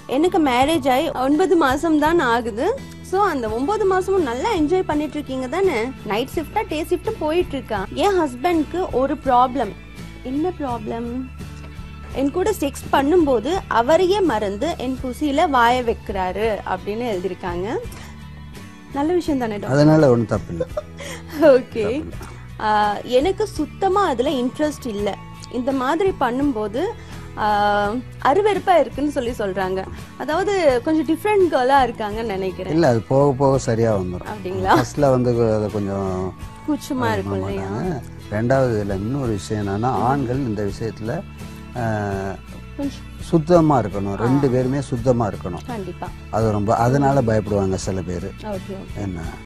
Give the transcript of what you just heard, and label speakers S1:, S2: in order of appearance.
S1: எனக்கு மேரேஜ் ஆகி ஒன்பது மாசம் தான் ஆகுது ஸோ அந்த ஒன்பது மாசமும் நல்லா என்ஜாய் பண்ணிட்டு இருக்கீங்க தானே நைட் ஷிஃப்டா டே ஷிஃப்ட்டும் போயிட்டு இருக்கா என் ஹஸ்பண்ட்க்கு ஒரு ப்ராப்ளம் என்ன ப்ராப்ளம் என் கூட செக்ஸ் பண்ணும்போது அவரையே மறந்து என் புசியில வாய வைக்கிறாரு அப்படின்னு எழுதியிருக்காங்க நல்ல விஷயம் தானே டாக்டர்
S2: அதனால ஒன்றும் தப்பு இல்லை
S1: ஓகே எனக்கு சுத்தமா அதுல இன்ட்ரெஸ்ட் இல்லை இந்த மாதிரி பண்ணும்போது ஆஹ், அருவெருப்பா இருக்குன்னு சொல்லி சொல்றாங்க அதாவது கொஞ்சம் டிஃப்ரெண்ட் கேர்லா இருக்காங்கன்னு நினைக்கிறேன்
S2: இல்லை அது போக போக சரியாக வந்துடும்
S1: அப்படிங்களா
S2: ஃபர்ஸ்ட்ல வந்து அது கொஞ்சம்
S1: கூச்சமா இருக்கும் இல்லையா
S2: மாட்டாங்க ரெண்டாவது இதில் இன்னொரு விஷயம் என்னன்னா ஆண்கள் இந்த விஷயத்தில்
S1: கொஞ்சம்
S2: சுத்தமாக இருக்கணும் ரெண்டு பேருமே சுத்தமாக இருக்கணும்
S1: கண்டிப்பா
S2: அது ரொம்ப அதனால பயப்படுவாங்க சில பேர்
S1: ஓகே
S2: என்ன